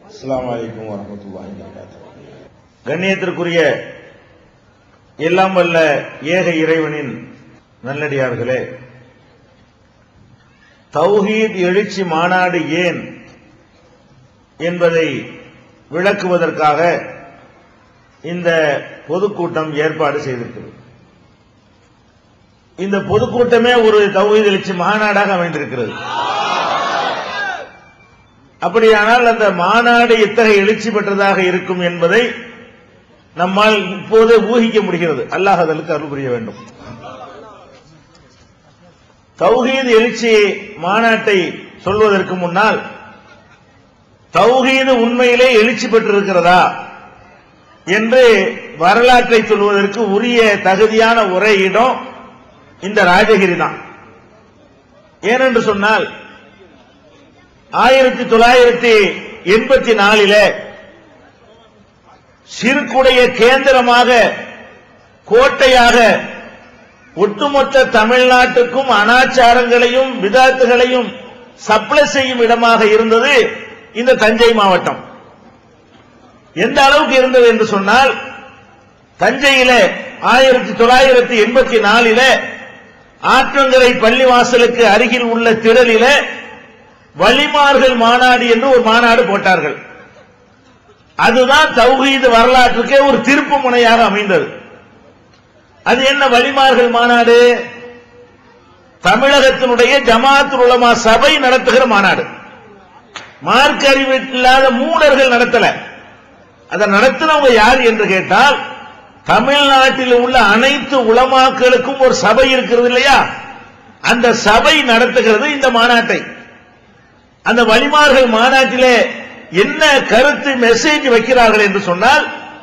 அஸ்ஸலாமு அலைக்கும் வரஹ்மத்துல்லாஹி வபரகாத்துஹு கண்ணியத்திற்குரிய எல்லாம் வல்ல ஏக இறைவனின் நல்லடியார்களே தௌஹீத் எழுச்சி மாநாடு ஏன் என்பதை விளக்குவதற்காக இந்த பொதுக்கூட்டம் ஏற்பாடு செய்திருக்கிறது இந்த பொதுக்கூட்டமே ஒரு தௌஹீத் எழுச்சி மாநாடாக அமைந்திருக்கிறது அப்படியானால் அந்த மாநாடு எத்தகைய எழுச்சி பெற்றதாக இருக்கும் என்பதை நம்மால் இப்போதே ஊகிக்க முடிகிறது அல்லாஹ் அதற்கு அருள் புரிய வேண்டும் தௌஹீத் எழுச்சி மாநாட்டை சொல்வதற்கு முன்னால் தௌஹீது உண்மையிலே எழுச்சி பெற்றிருக்கிறதா என்று வரலாற்றை சொல்வதற்கு உரிய தகுதியான ஒரே இடம் இந்த ராஜகிரி தான் ஏனென்று சொன்னால் ஆயிரத்தி தொள்ளாயிரத்தி எண்பத்தி நாலில சிறுக்குடைய கேந்திரமாக கோட்டையாக ஒட்டுமொத்த தமிழ்நாட்டுக்கும் அனாச்சாரங்களையும் விதாத்துகளையும் சப்ளை செய்யும் இடமாக இருந்தது இந்த தஞ்சை மாவட்டம் எந்த அளவுக்கு இருந்தது என்று சொன்னால் தஞ்சையில ஆயிரத்தி தொள்ளாயிரத்தி எண்பத்தி நாலில ஆற்றங்கரை பள்ளிவாசலுக்கு அருகில் உள்ள திடலில வழிமார்கள் மாநாடு என்று ஒரு மாநாடு போட்டார்கள் அதுதான் தௌஹீது வரலாற்றுக்கே ஒரு திருப்பு முனையாக அமைந்தது அது என்ன வழிமார்கள் மாநாடு தமிழகத்தினுடைய ஜமாத் உலமா சபை நடத்துகிற மாநாடு மார்க் அறிவு இல்லாத மூடர்கள் நடத்தல அதை நடத்தினவங்க யார் என்று கேட்டால் தமிழ்நாட்டில் உள்ள அனைத்து உலமாக்களுக்கும் ஒரு சபை இருக்கிறது இல்லையா அந்த சபை நடத்துகிறது இந்த மாநாட்டை அந்த வழிமார்கள் மாநாட்டிலே என்ன கருத்து மெசேஜ் வைக்கிறார்கள் என்று சொன்னால்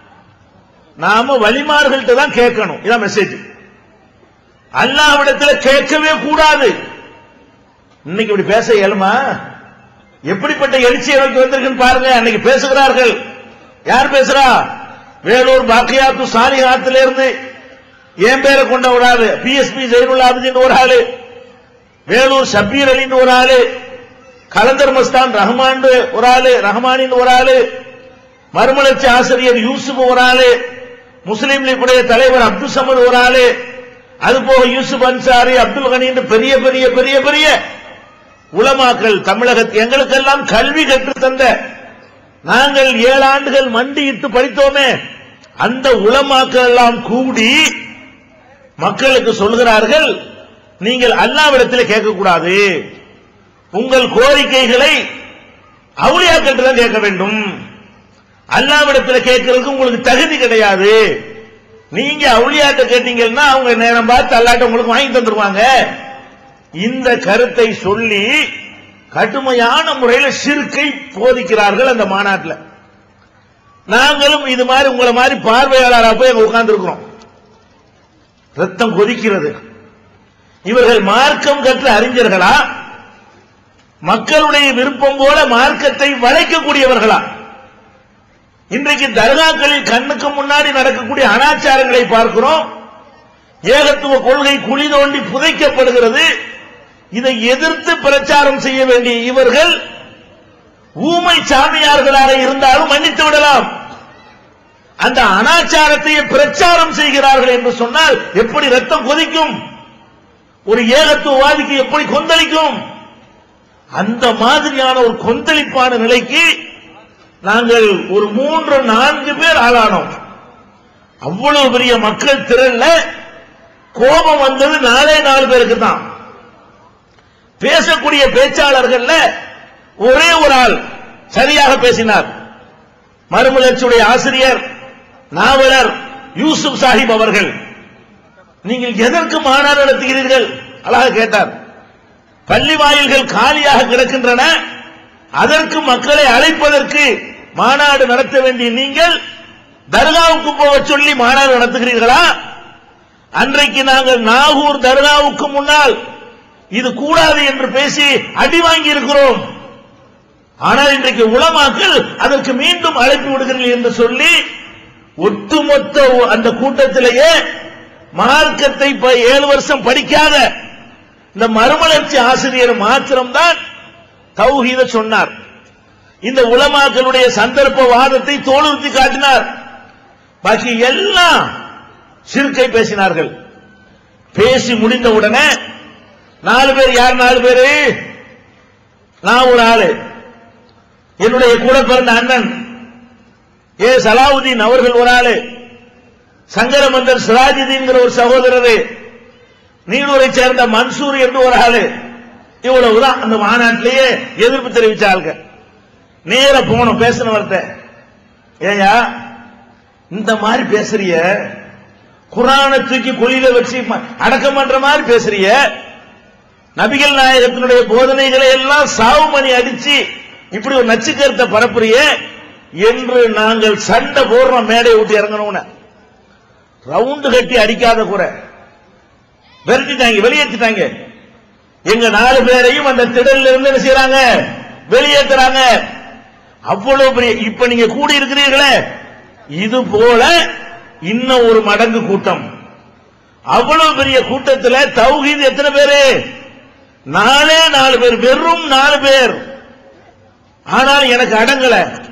நாம வழிமார்கள்ட்ட தான் கேட்கணும் இதான் மெசேஜ் அல்லாவிடத்தில் கேட்கவே கூடாது இன்னைக்கு இப்படி பேச இயலுமா எப்படிப்பட்ட எழுச்சியை நோக்கி வந்திருக்குன்னு பாருங்க அன்னைக்கு பேசுகிறார்கள் யார் பேசுறா வேலூர் பாக்கியாத்து சாலிஹாத்துல இருந்து என் பேரை கொண்ட ஒரு ஆளு பிஎஸ்பி ஜெயினுல் ஆபிதின் ஒரு ஆளு வேலூர் ஷபீர் அலின்னு ஒரு ஆளு கலந்தர் மஸ்தான் ரஹ்மான் ஒரு ஆளு ரஹ்மானின் ஒரு ஆளு மறுமலர்ச்சி ஆசிரியர் யூசுப் ஒரு ஆளு முஸ்லீம் லீக்குடைய தலைவர் அப்துல் சமது ஒரு ஆளு அது போக யூசுப் அன்சாரி அப்துல் கனி பெரிய பெரிய பெரிய பெரிய உலமாக்கள் தமிழகத்தில் எங்களுக்கெல்லாம் கல்வி கற்றுத் தந்த நாங்கள் ஏழு ஆண்டுகள் மண்டியிட்டு படித்தோமே அந்த உலமாக்கள் எல்லாம் கூடி மக்களுக்கு சொல்கிறார்கள் நீங்கள் அல்லாவிடத்தில் கேட்கக்கூடாது உங்கள் கோரிக்கைகளை அவுளியாக்கிட்ட தான் கேட்க வேண்டும் அல்லாவிடத்தில் கேட்கறதுக்கு உங்களுக்கு தகுதி கிடையாது நீங்க அவுளியாட்ட கேட்டீங்கன்னா அவங்க நேரம் பார்த்து அல்லாட்ட உங்களுக்கு வாங்கி தந்துருவாங்க இந்த கருத்தை சொல்லி கடுமையான முறையில் சிறுக்கை போதிக்கிறார்கள் அந்த மாநாட்டில் நாங்களும் இது மாதிரி உங்களை மாதிரி பார்வையாளராக போய் அங்க உட்கார்ந்து இருக்கிறோம் ரத்தம் கொதிக்கிறது இவர்கள் மார்க்கம் கற்ற அறிஞர்களா மக்களுடைய விருப்பம் போல மார்க்கத்தை வளைக்கக்கூடியவர்களா இன்றைக்கு தர்காக்களில் கண்ணுக்கு முன்னாடி நடக்கக்கூடிய அனாச்சாரங்களை பார்க்கிறோம் ஏகத்துவ கொள்கை குழி தோண்டி புதைக்கப்படுகிறது இதை எதிர்த்து பிரச்சாரம் செய்ய வேண்டிய இவர்கள் ஊமை சாமியார்களாக இருந்தாலும் மன்னித்து விடலாம் அந்த அனாச்சாரத்தை பிரச்சாரம் செய்கிறார்கள் என்று சொன்னால் எப்படி ரத்தம் கொதிக்கும் ஒரு ஏகத்துவவாதிக்கு எப்படி கொந்தளிக்கும் அந்த மாதிரியான ஒரு கொந்தளிப்பான நிலைக்கு நாங்கள் ஒரு மூன்று நான்கு பேர் ஆளானோம் அவ்வளவு பெரிய மக்கள் திரள்ல கோபம் வந்தது நாலே நாலு பேருக்கு தான் பேசக்கூடிய பேச்சாளர்கள்ல ஒரே ஒரு ஆள் சரியாக பேசினார் மறுமலர்ச்சியுடைய ஆசிரியர் நாவலர் யூசுப் சாஹிப் அவர்கள் நீங்கள் எதற்கு மாநாடு நடத்துகிறீர்கள் அழகாக கேட்டார் பள்ளி வாயில்கள் காலியாக கிடக்கின்றன அதற்கு மக்களை அழைப்பதற்கு மாநாடு நடத்த வேண்டிய நீங்கள் தர்காவுக்கு போக சொல்லி மாநாடு நடத்துகிறீர்களா அன்றைக்கு நாங்கள் நாகூர் தர்காவுக்கு முன்னால் இது கூடாது என்று பேசி அடி வாங்கி இருக்கிறோம் ஆனால் இன்றைக்கு உலமாக்கள் அதற்கு மீண்டும் அழைப்பு விடுகிறீர்கள் என்று சொல்லி ஒட்டுமொத்த அந்த கூட்டத்திலேயே மார்க்கத்தை இப்ப ஏழு வருஷம் படிக்காத இந்த மறுமலர்ச்சி ஆசிரியர் மாத்திரம்தான் தௌஹீத சொன்னார் இந்த உலமாக்களுடைய சந்தர்ப்ப வாதத்தை தோலுறுத்தி காட்டினார் பாக்கி எல்லாம் சிறுக்கை பேசினார்கள் பேசி முடிந்த உடனே நாலு பேர் யார் நாலு பேரு நான் ஒரு ஆளு என்னுடைய கூட பிறந்த அண்ணன் ஏ சலாவுதீன் அவர்கள் ஒரு ஆளு சங்கரமந்தர் சிராஜுதீன்கிற ஒரு சகோதரர் நீடூரை சேர்ந்த மன்சூர் என்று ஒரு ஆளு இவ்வளவுதான் அந்த மாநாட்டிலேயே எதிர்ப்பு தெரிவிச்சாங்க நேர போனோம் பேசினவர்கிட்ட ஏயா இந்த மாதிரி பேசுறிய குரானை தூக்கி குழியில வச்சு ம- அடக்கம் பண்ற மாதிரி பேசுறிய நபிகள் நாயகத்தினுடைய போதனைகளை எல்லாம் சாவு மணி அடிச்சு இப்படி ஒரு நச்சுக்கருத்தை பரப்புறிய என்று நாங்கள் சண்டை போடுறோம் மேடை விட்டு இறங்கணும்னு ரவுண்டு கட்டி அடிக்காத குறை விரட்டிட்டாங்க வெளியேற்றிட்டாங்க எங்க நாலு பேரையும் அந்த திடல்ல இருந்து என்ன செய்யறாங்க வெளியேற்றுறாங்க அவ்வளவு பெரிய இப்ப நீங்க கூடி இருக்கிறீர்களே இது போல இன்னும் ஒரு மடங்கு கூட்டம் அவ்வளவு பெரிய கூட்டத்தில் தௌஹீத் எத்தனை பேரு நாலே நாலு பேர் வெறும் நாலு பேர் ஆனால் எனக்கு அடங்கல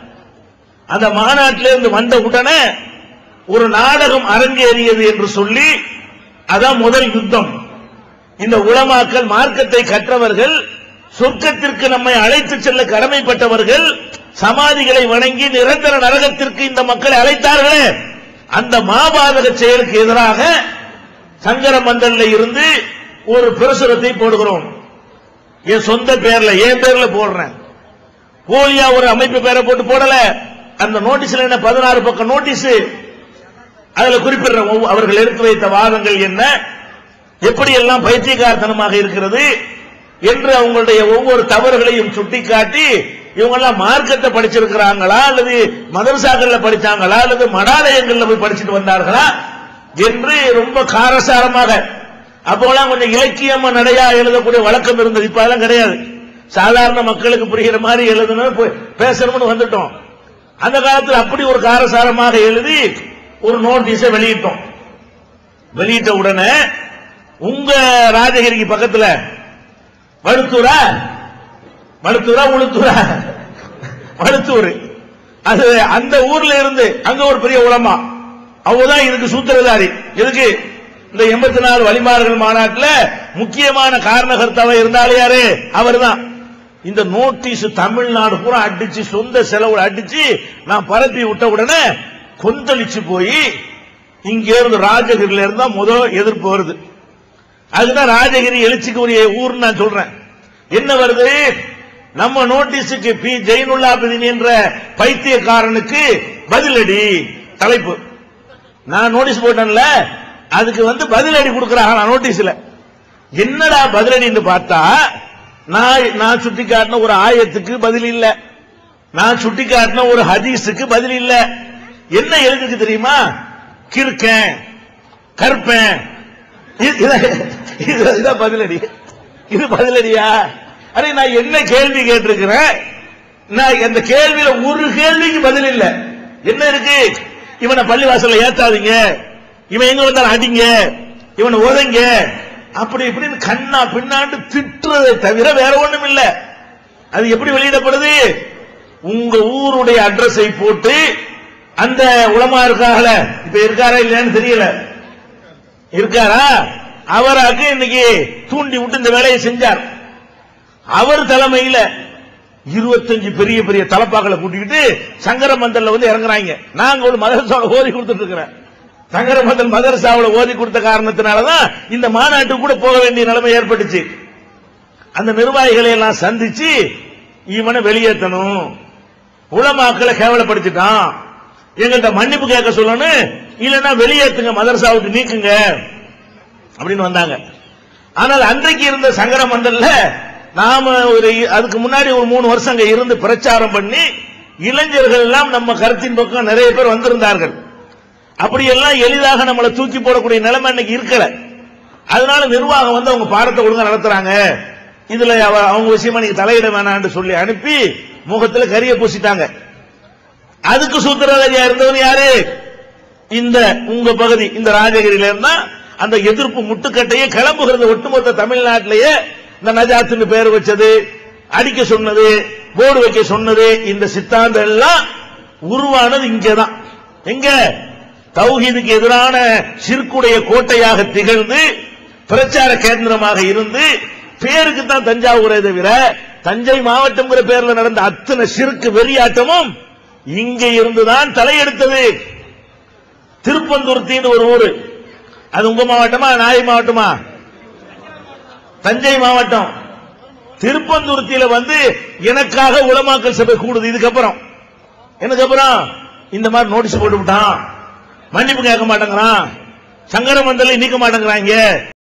அந்த மாநாட்டில இருந்து வந்த உடனே ஒரு நாடகம் அரங்கேறியது என்று சொல்லி அதான் முதல் யுத்தம் இந்த உலமாக்கல் மார்க்கத்தை கற்றவர்கள் சொர்க்கத்திற்கு நம்மை அழைத்து செல்ல கடமைப்பட்டவர்கள் சமாதிகளை வணங்கி நிரந்தர நரகத்திற்கு இந்த மக்களை அழைத்தார்களே அந்த மாபாதக செயலுக்கு எதிராக சங்கர மந்தல்ல இருந்து ஒரு பிரசுரத்தை போடுகிறோம் என் சொந்த பேர்ல என் பேர்ல போடுறேன் போலியா ஒரு அமைப்பு பேரை போட்டு போடல அந்த நோட்டீஸ்ல என்ன பதினாறு பக்கம் நோட்டீஸ் அதுல குறிப்பிடுற ஒவ்வொரு- அவர்கள் எடுத்து வைத்த வாதங்கள் என்ன எப்படி எல்லாம் பைத்தியகார்த்தனமாக இருக்கிறது என்று அவங்களுடைய ஒவ்வொரு தவறுகளையும் சுட்டிக்காட்டி இவங்க எல்லாம் மார்க்கத்தை படிச்சிருக்கிறாங்களா அல்லது மதரசாக்கள்ல படிச்சாங்களா அல்லது மடாலயங்கள்ல போய் படிச்சுட்டு வந்தார்களா என்று ரொம்ப காரசாரமாக அப்போலாம் கொஞ்சம் இலக்கியமா நடையா எழுதக்கூடிய வழக்கம் இருந்தது இப்ப அதெல்லாம் கிடையாது சாதாரண மக்களுக்கு புரிகிற மாதிரி எழுதணும் போய் பேசணும்னு வந்துட்டோம் அந்த காலத்தில் அப்படி ஒரு காரசாரமாக எழுதி ஒரு நோட்டீஸை வெளியிட்டோம் வெளியிட்ட உடனே உங்க ராஜகிரிக்கு பக்கத்துல வடுத்தூரா வடுத்தூரா உளுத்தூரா வடுத்தூர் அது அந்த ஊர்ல இருந்து அங்க ஒரு பெரிய உலமா அவதான் இதுக்கு சூத்திரதாரி எதுக்கு இந்த எண்பத்தி நாலு வழிமாறுகள் மாநாட்டில் முக்கியமான காரணகர்த்தாவா இருந்தாலே யாரு அவர்தான் இந்த நோட்டீஸ் தமிழ்நாடு பூரா அடிச்சு சொந்த செலவு அடிச்சு நான் பரப்பி விட்ட உடனே கொந்தளிச்சு போய் இங்க இருந்து ராஜகிரில இருந்தா முதல் எதிர்ப்பு வருது அதுதான் ராஜகிரி எழுச்சிக்கு உரிய ஊர்னு நான் சொல்றேன் என்ன வருது நம்ம நோட்டீஸுக்கு பி ஜெயினுல்லாபிதீன் என்ற பைத்தியக்காரனுக்கு பதிலடி தலைப்பு நான் நோட்டீஸ் போட்டேன்ல அதுக்கு வந்து பதிலடி கொடுக்கறாங்க நான் நோட்டீஸ்ல என்னடா பதிலடின்னு பார்த்தா நான் நான் சுட்டி காட்டின ஒரு ஆயத்துக்கு பதில் இல்ல நான் சுட்டி காட்டின ஒரு ஹதீஸுக்கு பதில் இல்ல என்ன எழுதுக்கு தெரியுமா கிறுக்கன் கற்பேன் இது- இது- இது- இதான் பதிலடி இது பதிலடியா அடே நான் என்ன கேள்வி கேட்டிருக்கிறேன் நான் அந்த கேள்வியில ஒரு கேள்விக்கு பதில் இல்ல என்ன இருக்கு இவனை பள்ளிவாசல்ல ஏத்தாதீங்க இவன் எங்க வந்தாலும் அடிங்க இவனை உதைங்க அப்படி இப்படின்னு கண்ணா பின்னாண்டு திட்டுறதை தவிர வேற ஒண்ணும் இல்ல அது எப்படி வெளியிடப்படுது உங்க ஊருடைய அட்ரஸை போட்டு அந்த உளமா இருக்காங்கள இப்ப இருக்காரா இல்லையான்னு தெரியல இருக்காரா அவராக்கு இன்னைக்கு தூண்டி விட்டு இந்த வேலையை செஞ்சார் அவர் தலைமையில இருபத்தஞ்சு பெரிய பெரிய தலப்பாக்களை கூட்டிக்கிட்டு சங்கரமந்தல்ல வந்து இறங்குறாங்க நாங்க ஒரு மதரசாவில் ஓதி கொடுத்துட்டு இருக்கிறேன் சங்கரமந்தல் மதரசாவில் ஓதி கொடுத்த காரணத்தினாலதான் இந்த மாநாட்டுக்கு கூட போக வேண்டிய நிலைமை ஏற்பட்டுச்சு அந்த நிர்வாகிகளை எல்லாம் சந்திச்சு இவனை வெளியேற்றணும் உலமாக்களை கேவலப்படுத்திட்டான் எங்கள்கிட்ட மன்னிப்பு கேட்க சொல்லணும் இல்லைன்னா வெளியேற்றுங்க மதரசா விட்டு நீக்குங்க அப்படின்னு வந்தாங்க ஆனால் அன்றைக்கு இருந்த சங்கர மண்டல்ல நாம ஒரு அதுக்கு முன்னாடி ஒரு மூணு வருஷம் அங்க இருந்து பிரச்சாரம் பண்ணி இளைஞர்கள் எல்லாம் நம்ம கருத்தின் பக்கம் நிறைய பேர் வந்திருந்தார்கள் அப்படியெல்லாம் எளிதாக நம்மளை தூக்கி போடக்கூடிய நிலைமை இன்னைக்கு இருக்கல அதனால நிர்வாகம் வந்து அவங்க பாடத்தை ஒழுங்கா நடத்துறாங்க இதுல அவ- அவங்க விஷயமா நீங்க தலையிட வேணாம்னு சொல்லி அனுப்பி முகத்துல கரிய பூசிட்டாங்க அதுக்கு சூத்திரதாரியா இருந்தவர் யாரு இந்த உங்க பகுதி இந்த ராஜகிரியில இருந்தா அந்த எதிர்ப்பு முட்டுக்கட்டையே கிளம்புகிறது ஒட்டுமொத்த தமிழ்நாட்டிலேயே இந்த நஜாத்துன்னு பேர் வச்சது அடிக்க சொன்னது போர்டு வைக்க சொன்னது இந்த சித்தாந்தம் எல்லாம் உருவானது இங்கதான் எங்க தௌஹீதுக்கு எதிரான சிறுக்குடைய கோட்டையாக திகழ்ந்து பிரச்சார கேந்திரமாக இருந்து பேருக்கு தான் தஞ்சாவூரே தவிர தஞ்சை மாவட்டம்ங்கிற பேர்ல நடந்த அத்தனை சிறுக்கு வெறியாட்டமும் இங்க இருந்துதான் தலையெடுத்தது திருப்பந்துருத்தின்னு ஒரு ஊரு அது உங்க மாவட்டமா நாகை மாவட்டமா தஞ்சை மாவட்டம் திருப்பந்துருத்தியில வந்து எனக்காக உலமாக்கல் சபை கூடுது இதுக்கப்புறம் என்னக்கப்புறம் இந்த மாதிரி நோட்டீஸ் போட்டு விட்டான் மன்னிப்பு கேட்க மாட்டேங்கிறான் சங்கர மண்டலம் நீக்க மாட்டேங்கிறாங்க